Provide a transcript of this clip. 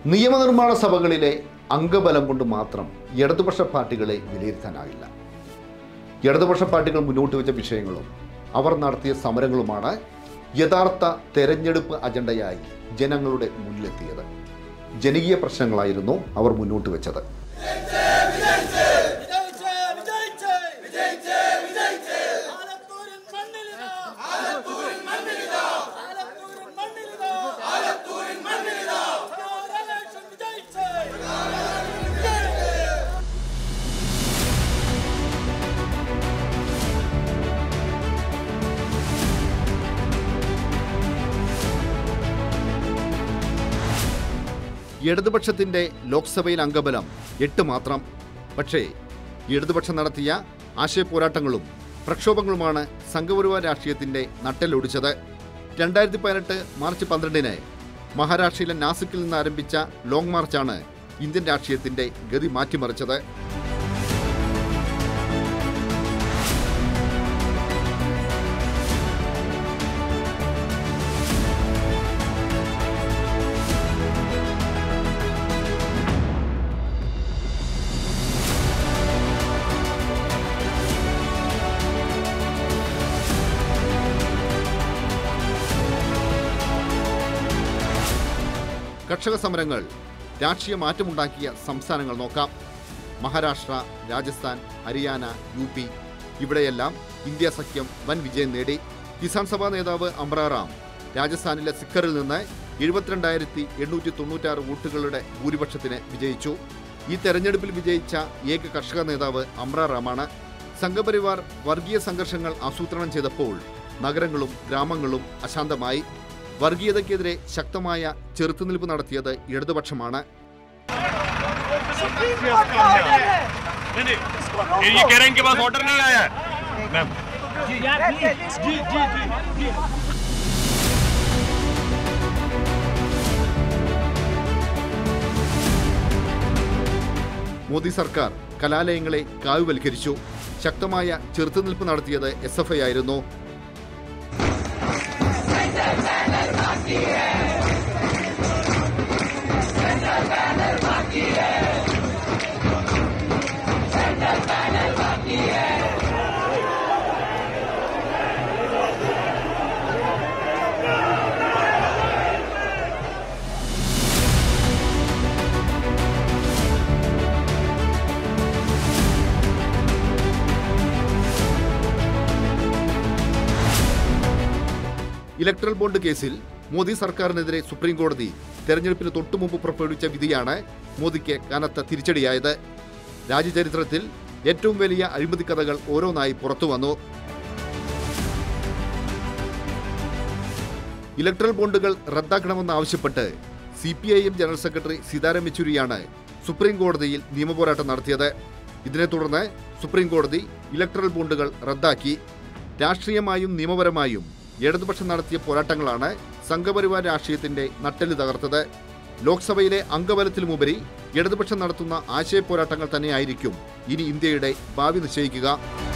നിയമനിർമ്മാണ സഭകളിലെ അംഗബലം കൊണ്ട് മാത്രം ഇടതുപക്ഷ പാർട്ടികളെ വിലയിരുത്താനാകില്ല ഇടതുപക്ഷ പാർട്ടികൾ മുന്നോട്ട് വെച്ച വിഷയങ്ങളും അവർ നടത്തിയ സമരങ്ങളുമാണ് യഥാർത്ഥ തെരഞ്ഞെടുപ്പ് അജണ്ടയായി ജനങ്ങളുടെ മുന്നിലെത്തിയത് ജനകീയ പ്രശ്നങ്ങളായിരുന്നു അവർ മുന്നോട്ട് വെച്ചത് വിജയിച്ചേ വിജയിച്ചേ വിജയിച്ചേ വിജയിച്ചേ ആലത്തൂരിൻ മണ്ണിലിതാ ആലത്തൂരിൻ മണ്ണിലിതാ ആലത്തൂരിൻ മണ്ണിലിതാ ആലത്തൂരിൻ മണ്ണിലിതാ ഇലക്ഷൻ വിജയിച്ചേ ഇടതുപക്ഷത്തിന്റെ ലോക്സഭയിൽ അംഗബലം എട്ട് മാത്രം പക്ഷേ ഇടതുപക്ഷം നടത്തിയ ആശയ പോരാട്ടങ്ങളും പ്രക്ഷോഭങ്ങളുമാണ് സംഘപരിവാർ രാഷ്ട്രീയത്തിന്റെ നട്ടെല്ലൊടിച്ചത് രണ്ടായിരത്തി പതിനെട്ട് മാർച്ച് പന്ത്രണ്ടിന് മഹാരാഷ്ട്രയിലെ നാസിക്കിൽ നിന്ന് ആരംഭിച്ച ലോങ് മാർച്ചാണ് ഇന്ത്യൻ രാഷ്ട്രീയത്തിന്റെ ഗതി മാറ്റിമറിച്ചത് കർഷക സമരങ്ങൾ രാഷ്ട്രീയ മാറ്റമുണ്ടാക്കിയ സംസ്ഥാനങ്ങൾ നോക്കാം മഹാരാഷ്ട്ര രാജസ്ഥാൻ ഹരിയാന യു പി ഇവിടെയെല്ലാം ഇന്ത്യ സഖ്യം വൻ വിജയം നേടി കിസാൻ സഭാ നേതാവ് അമ്രാറാം രാജസ്ഥാനിലെ സിക്കറിൽ നിന്ന് എഴുപത്തിരണ്ടായിരത്തി എണ്ണൂറ്റി തൊണ്ണൂറ്റാറ് വോട്ടുകളുടെ ഭൂരിപക്ഷത്തിന് വിജയിച്ചു ഈ തെരഞ്ഞെടുപ്പിൽ വിജയിച്ച ഏക കർഷക നേതാവ് അമ്രാറാമാണ് സംഘപരിവാർ വർഗീയ സംഘർഷങ്ങൾ ആസൂത്രണം ചെയ്തപ്പോൾ നഗരങ്ങളും ഗ്രാമങ്ങളും അശാന്തമായി വർഗീയതയ്ക്കെതിരെ ശക്തമായ ചെറുത്തുനിൽപ്പ് നടത്തിയത് ഇടതുപക്ഷമാണ് नहीं नहीं ये ये कह रहे हैं इनके पास ऑर्डर नहीं आया है मैम മോദി സർക്കാർ കലാലയങ്ങളെ കാവുവൽക്കരിച്ചു ശക്തമായ ചെറുത്തുനിൽപ്പ് നടത്തിയത് എസ് എഫ് ഐ ആയിരുന്നു ഇലക്ട്രൽ ബോണ്ട് കേസിൽ മോദി സർക്കാരിനെതിരെ സുപ്രീം കോടതി തെരഞ്ഞെടുപ്പിന് തൊട്ടുമുമ്പ് പുറപ്പെടുവിച്ച വിധിയാണ് മോദിക്ക് കനത്ത തിരിച്ചടിയായത് രാജ്യചരിത്രത്തിൽ ഏറ്റവും വലിയ അഴിമതി കഥകൾ ഓരോന്നായി പുറത്തു വന്നു ഇലക്ട്രൽ ബോണ്ടുകൾ റദ്ദാക്കണമെന്നാവശ്യപ്പെട്ട് C P I M general secretary Sitaram യെച്ചൂരിയാണ് സുപ്രീം കോടതിയിൽ നിയമപോരാട്ടം നടത്തിയത് ഇതിനെ തുടർന്ന് സുപ്രീം കോടതി ഇലക്ട്രൽ ബോണ്ടുകൾ റദ്ദാക്കി രാഷ്ട്രീയമായും നിയമപരമായും ഇടതുപക്ഷം നടത്തിയ പോരാട്ടങ്ങളാണ് സംഘപരിവാർ രാഷ്ട്രീയത്തിന്റെ നട്ടെല്ല് തകർത്തത് ലോക്സഭയിലെ അംഗബലത്തിലുമുപരി ഇടതുപക്ഷം നടത്തുന്ന ആശയ പോരാട്ടങ്ങൾ തന്നെയായിരിക്കും ഇനി ഇന്ത്യയുടെ ഭാവി നിശ്ചയിക്കുക